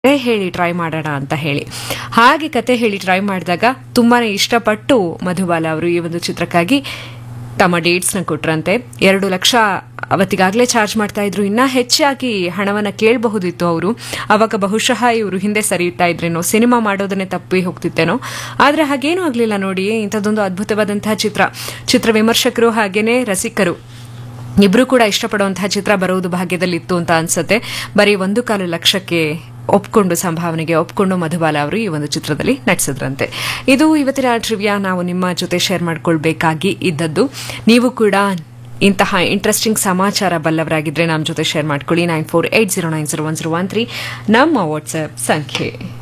ಕತೆ ಹೇಳಿ ಟ್ರೈ ಮಾಡೋಣ ಅಂತ ಹೇಳಿ ಹಾಗೆ ಕತೆ ಹೇಳಿ ಟ್ರೈ ಮಾಡಿದಾಗ ತುಂಬಾನೇ ಇಷ್ಟಪಟ್ಟು ಮಧುಬಾಲ ಅವರು ಈ ಒಂದು ಚಿತ್ರಕ್ಕಾಗಿ ತಮ್ಮ ಡೇಟ್ಸ್ನ ಕೊಟ್ರಂತೆ ಎರಡು ಲಕ್ಷ ಅವತ್ತಿಗಾಗಲೇ ಚಾರ್ಜ್ ಮಾಡ್ತಾ ಇದ್ರು ಇನ್ನ ಹೆಚ್ಚಾಗಿ ಹಣವನ್ನ ಕೇಳಬಹುದಿತ್ತು ಅವರು ಅವಾಗ ಬಹುಶಃ ಇವರು ಹಿಂದೆ ಸರಿಯುತ್ತಾ ಇದ್ರೇನೋ ಸಿನಿಮಾ ಮಾಡೋದನ್ನೇ ತಪ್ಪಿ ಹೋಗ್ತಿತ್ತೇನೋ ಆದ್ರೆ ಹಾಗೇನೂ ಆಗ್ಲಿಲ್ಲ ನೋಡಿ ಇಂಥದ್ದೊಂದು ಅದ್ಭುತವಾದಂತಹ ಚಿತ್ರ ಚಿತ್ರ ವಿಮರ್ಶಕರು ಹಾಗೇನೆ ರಸಿಕರು ಇಬ್ರು ಕೂಡ ಇಷ್ಟಪಡುವಂತಹ ಚಿತ್ರ ಬರುವುದು ಭಾಗ್ಯದಲ್ಲಿತ್ತು ಅಂತ ಅನ್ಸುತ್ತೆ ಬರೀ ಒಂದು ಕಾಲು ಲಕ್ಷಕ್ಕೆ ಒಪ್ಕೊಂಡು ಸಂಭಾವನೆಗೆ ಒಪ್ಕೊಂಡು ಮಧುಬಾಲ ಅವರು ಈ ಒಂದು ಚಿತ್ರದಲ್ಲಿ ನಟಿಸಿದ್ರಂತೆ ಇದು ಇವತ್ತಿನ ಟ್ರಿವಿಯಾ ನಾವು ನಿಮ್ಮ ಜೊತೆ ಶೇರ್ ಮಾಡ್ಕೊಳ್ಬೇಕಾಗಿ ಇದ್ದದ್ದು ನೀವು ಕೂಡ ಇಂತಹ ಇಂಟ್ರೆಸ್ಟಿಂಗ್ ಸಮಾಚಾರ ಬಲ್ಲವರಾಗಿದ್ರೆ ನಮ್ಮ ಜೊತೆ ಶೇರ್ ಮಾಡ್ಕೊಳ್ಳಿ nine four eight zero nine zero one zero one three ನಮ್ಮ ವಾಟ್ಸ್ಆಪ್ ಸಂಖ್ಯೆ